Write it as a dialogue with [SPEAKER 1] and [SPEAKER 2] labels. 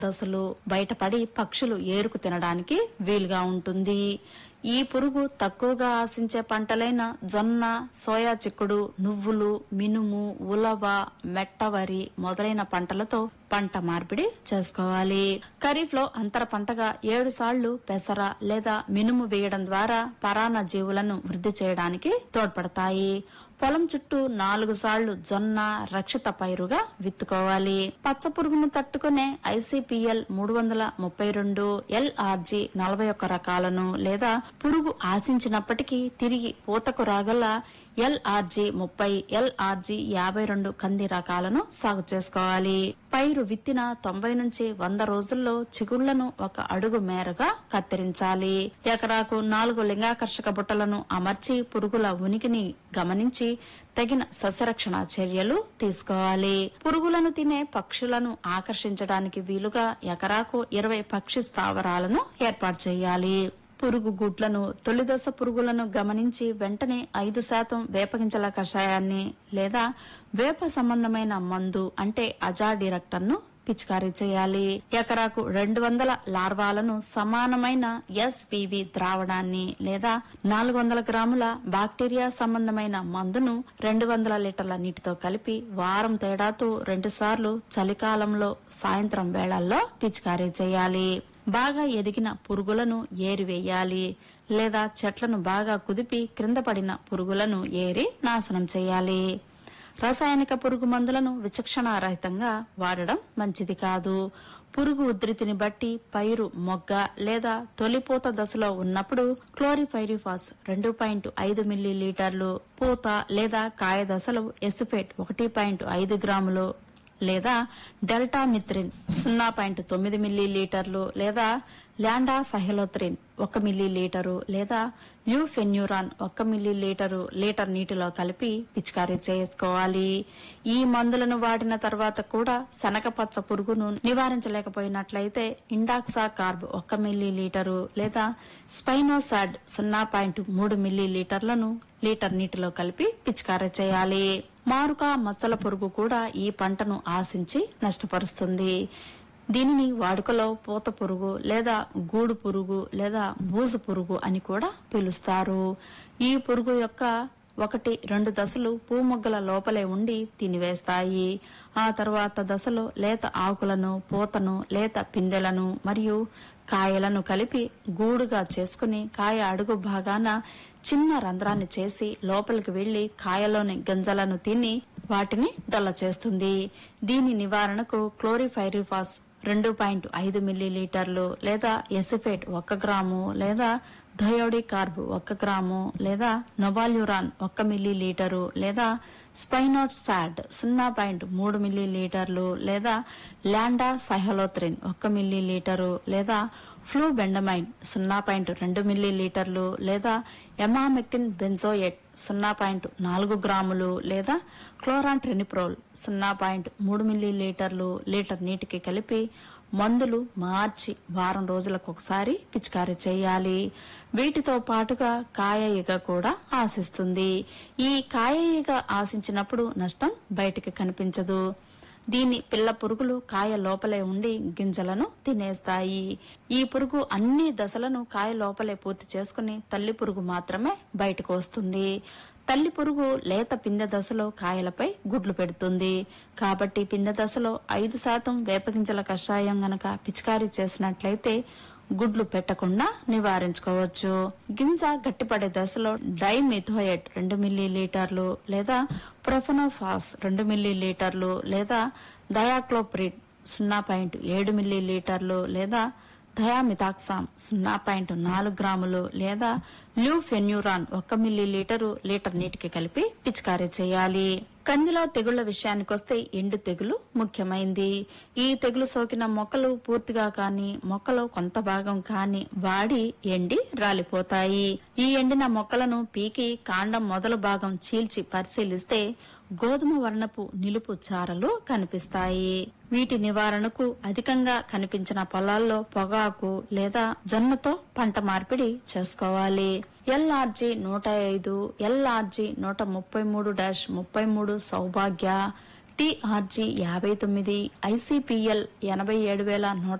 [SPEAKER 1] దశలు బయటపడి పక్షులు ఏరుకు తినడానికి వీలుగా ఉంటుంది ఈ పురుగు తక్కువగా ఆశించే పంటలైన జొన్న సోయా చిక్కుడు నువ్వులు మినుము ఉలవ మెట్టవరి మొదలైన పంటలతో పంట మార్పిడి చేసుకోవాలి ఖరీఫ్ లో అంతర పంటగా ఏడు సాళ్లు పెసర లేదా మినుము వేయడం ద్వారా పరాన్న జీవులను వృద్ధి చేయడానికి తోడ్పడతాయి పొలం చుట్టూ నాలుగు సాళ్లు జొన్న రక్షిత పైరుగా విత్తుకోవాలి పచ్చ పురుగును తట్టుకునే ఐసిపిఎల్ మూడు వందల ముప్పై రెండు ఎల్ఆర్జి నలభై ఒక్క రకాలను లేదా పురుగు ఆశించినప్పటికీ తిరిగి పూతకు రాగల ఎల్ఆర్జి ముప్పై ఎల్ఆర్జి యాభై రెండు కంది రకాలను సాగు చేసుకోవాలి పైరు విత్తిన తొంభై నుంచి వంద రోజుల్లో చిగుళ్లను ఒక అడుగు మేరగా కత్తిరించాలి ఎకరాకు నాలుగు లింగాకర్షక బుట్టలను అమర్చి పురుగుల ఉనికిని గమనించి తగిన సస్యరక్షణ చర్యలు తీసుకోవాలి పురుగులను తినే పక్షులను ఆకర్షించడానికి వీలుగా ఎకరాకు ఇరవై పక్షి స్థావరాలను ఏర్పాటు చేయాలి పురుగు గుడ్లను తొలిదశ పురుగులను గమనించి వెంటనే ఐదు శాతం వేపగింజల కషాయాన్ని లేదా వేప సంబంధమైన మందు అంటే అజాడిరక్టర్ను పిచికారీ చేయాలి ఎకరాకు రెండు వందల లార్వాలను సమానమైన ఎస్పివి ద్రావణాన్ని లేదా నాలుగు వందల గ్రాముల బాక్టీరియా సంబంధమైన మందును రెండు వందల లీటర్ల నీటితో కలిపి వారం తేడాతో రెండు సార్లు చలికాలంలో సాయంత్రం వేళల్లో పిచికారీ చేయాలి బాగా ఎదిగిన పురుగులను ఏరివేయాలి లేదా చెట్లను బాగా కుదిపి క్రింద పడిన పురుగులను ఏరి నాశనం చేయాలి రసాయనిక పురుగు మందులను విచక్షణారహితంగా వాడడం మంచిది కాదు పురుగు ఉధృతిని బట్టి పైరు మొగ్గ లేదా తొలిపూత దశలో ఉన్నప్పుడు క్లోరిఫైరిఫాస్ రెండు పాయింట్ ఐదు మిల్లీ లీటర్లు పూత లేదా కాయ దశలో ఎసిఫేట్ ఒకటి పాయింట్ ఐదు గ్రాములు లేదా డెల్టా మిత్రిన్ సున్నా పాయింట్ తొమ్మిది మిల్లీ లీటర్లు లేదా ల్యాండా సహెలోత్రిన్ ఒక మిల్లీ లీటరు లేదా ల్యూఫెన్యూరాన్ ఒక మిల్లీ లీటరు లీటర్ నీటిలో కలిపి పిచికారీ చేసుకోవాలి ఈ మందులను వాడిన తర్వాత కూడా శనగపచ్చ పురుగును నివారించలేకపోయినట్లయితే ఇండాక్సా కార్బ్ ఒక మిల్లీ లీటరు లేదా స్పైనోసాడ్ సున్నా పాయింట్ మూడు మిల్లీ లీటర్లను లీటర్ నీటిలో కలిపి పిచికారీ చేయాలి మారుక మచ్చల పురుగు కూడా ఈ పంటను ఆశించి నష్టపరుస్తుంది దీనిని వాడుకలో పూత పురుగు లేదా గూడు పురుగు లేదా బూజు పురుగు అని కూడా పిలుస్తారు ఈ పురుగు యొక్క ఒకటి రెండు దశలు పూమొగ్గల లోపలే ఉండి తినివేస్తాయి ఆ తర్వాత దశలో లేత ఆకులను పూతను లేత పిందెలను మరియు కాయలను కలిపి గూడుగా చేసుకుని కాయ అడుగు భాగాన చిన్న రంధ్రాన్ని చేసి లోపలికి వెళ్లి కాయలోని గంజలను తిని వాటిని డొల్ల చేస్తుంది దీని నివారణకు క్లోరిఫైరిఫాస్ రెండు పాయింట్ ఐదు మిల్లీ లీటర్లు లేదా ఎసిఫేట్ ఒక గ్రాము లేదా థయోడి కార్బ్ ఒక గ్రాము లేదా నొబాల్యురాన్ ఒక మిల్లీ లీటరు లేదా స్పైనోట్ సాడ్ సున్నా పాయింట్ మూడు మిల్లీ లీటర్లు లేదా ల్యాండా సహలోత్రిన్ ఒక మిల్లీ లీటరు లేదా ఫ్లూ బెండమైన్ సున్నా పాయింట్ రెండు మిల్లీ లీటర్లు లేదా ఎమామెక్టిన్ బెంజోయెట్ సున్నా పాయింట్ నాలుగు గ్రాములు లేదా క్లోరాన్ ట్రెనిప్రోల్ సున్నా పాయింట్ మూడు మిల్లీ లీటర్లు లీటర్ నీటికి కలిపి మందులు మార్చి వారం రోజులకు ఒకసారి పిచికారీ చేయాలి వీటితో పాటుగా కాయ ఈగ కూడా ఆశిస్తుంది ఈ కాయ ఈగ ఆశించినప్పుడు నష్టం బయటికి కనిపించదు దీని పిల్ల పురుగులు కాయ లోపలే ఉండి గింజలను తినేస్తాయి ఈ పురుగు అన్ని దశలను కాయ లోపలే పూర్తి చేసుకుని తల్లి పురుగు మాత్రమే బయటకు వస్తుంది తల్లి పురుగు లేత పిందె దశలో కాయలపై గుడ్లు పెడుతుంది కాబట్టి పిందె దశలో ఐదు శాతం వేపగింజల కషాయం గనక పిచికారీ చేసినట్లయితే గుడ్లు పెట్టకుండా నివారించుకోవచ్చు గింజ గట్టిపడే దశలో డైమిథోయట్ రెండు మిల్లీ లీటర్లు లేదా ప్రొఫెనోఫాస్ రెండు మిల్లీ లీటర్లు లేదా దయాక్లోప్రిడ్ సున్నా పాయింట్ ఏడు మిల్లీ లీటర్లు లేదా థయామిథాక్సామ్ సున్నా పాయింట్ నాలుగు గ్రాములు లేదా ల్యూఫెన్యూరాన్ ఒక మిల్లీ లీటరు లీటర్ నీటికి కలిపి పిచికారీ చేయాలి కందిలో తెగుళ్ల విషయానికొస్తే ఎండు తెగులు ముఖ్యమైంది ఈ తెగులు సోకిన మొక్కలు పూర్తిగా కాని మొక్కలో కొంత భాగం కాని వాడి ఎండి రాలిపోతాయి ఈ ఎండిన మొక్కలను పీకి కాండం మొదలు భాగం చీల్చి పరిశీలిస్తే గోధుమ వర్ణపు నిలుపు చారలు కనిపిస్తాయి వీటి నివారణకు అధికంగా కనిపించిన పొలాల్లో పొగాకు లేదా జొన్నతో పంట మార్పిడి చేసుకోవాలి ఎల్ఆర్జీ నూట ఐదు ఎల్ఆర్జీ నూట ముప్పై మూడు డాష్ ముప్పై మూడు సౌభాగ్య టిఆర్జీ యాభై తొమ్మిది ఐసిపిఎల్ ఎనభై ఏడు వేల నూట